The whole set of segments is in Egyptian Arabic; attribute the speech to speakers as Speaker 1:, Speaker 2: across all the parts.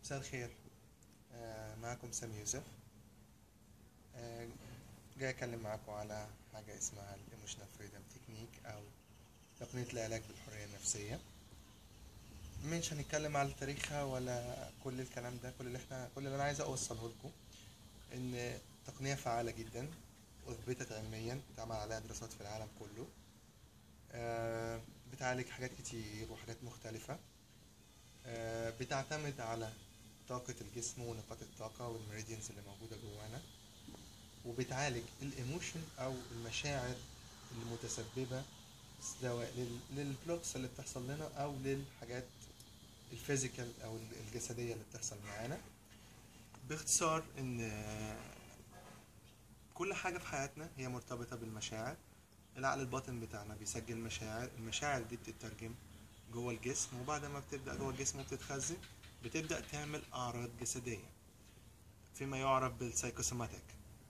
Speaker 1: مساء الخير آه، معكم سامي يوسف آه، جاي اتكلم معاكم على حاجة اسمها الايموشنال فريدم تكنيك او تقنية العلاج بالحرية النفسية مش هنتكلم على تاريخها ولا كل الكلام ده كل اللي احنا كل اللي انا عايز اوصله لكم ان تقنية فعالة جدا اثبتت علميا اتعمل عليها دراسات في العالم كله آه، بتعالج حاجات كتير وحاجات مختلفة آه، بتعتمد على طاقة الجسم ونقاط الطاقة والميريديانز اللي موجودة جوانا وبتعالج الايموشن او المشاعر المتسببة سواء لل- للبلوكس اللي بتحصل لنا او للحاجات الفيزيكال او الجسدية اللي بتحصل معانا باختصار ان آه، كل حاجة في حياتنا هي مرتبطة بالمشاعر العقل الباطن بتاعنا بيسجل مشاعر المشاعر دي بتترجم جوه الجسم وبعد ما بتبدأ جوه الجسم وبتتخزن بتبدأ تعمل أعراض جسدية فيما يعرف بالسايكوسوماتيك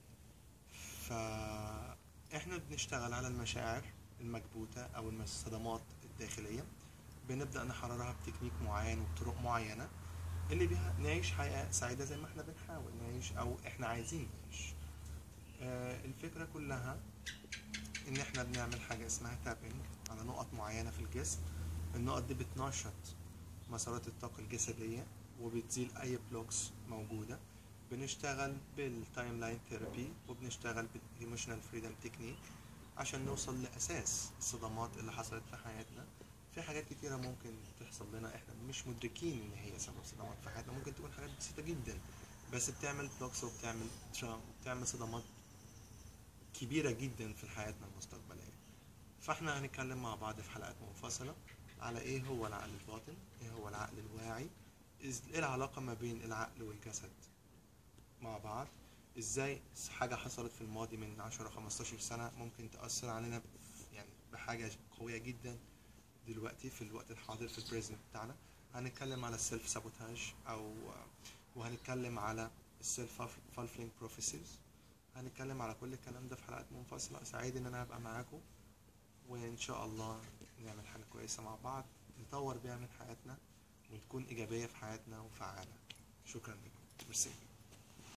Speaker 1: فإحنا بنشتغل على المشاعر المكبوتة أو المس- الصدمات الداخلية بنبدأ نحررها بتكنيك معين وبطرق معينة اللي بيها نعيش حياة سعيدة زي ما احنا بنحاول نعيش أو احنا عايزين نعيش آه، الفكرة كلها ان احنا بنعمل حاجة اسمها تابنج على نقط معينة في الجسم النقط دي بتنشط مسارات الطاقة الجسدية وبتزيل اي بلوكس موجودة بنشتغل بالتايم لاين ثيرابي وبنشتغل بالايموشنال فريدم تكنيك عشان نوصل لاساس الصدمات اللي حصلت في حياتنا في حاجات كتيرة ممكن تحصل لنا احنا مش مدركين ان هي سبب صدمات في حياتنا ممكن تكون حاجات بسيطة جدا بس بتعمل بلوكس وبتعمل تراوم وبتعمل صدمات كبيرة جدا في حياتنا المستقبلية فاحنا هنتكلم مع بعض في حلقات منفصلة على ايه هو العقل الباطن ايه هو العقل الواعي إز- ايه العلاقة ما بين العقل والجسد مع بعض ازاي حاجة حصلت في الماضي من 10 15 سنة ممكن تأثر علينا ب- يعني بحاجة قوية جدا دلوقتي في الوقت الحاضر في البريزنت بتاعنا هنتكلم على السيلف سابوتاج او وهنتكلم على السيلف فالفلينج بروفيسيز هنتكلم على كل الكلام ده في حلقات منفصلة سعيد ان انا ابقى معاكم وان شاء الله نعمل حاجة كويسة مع بعض نطور بيها من حياتنا ونكون ايجابية في حياتنا وفعالة شكرا لكم ميرسي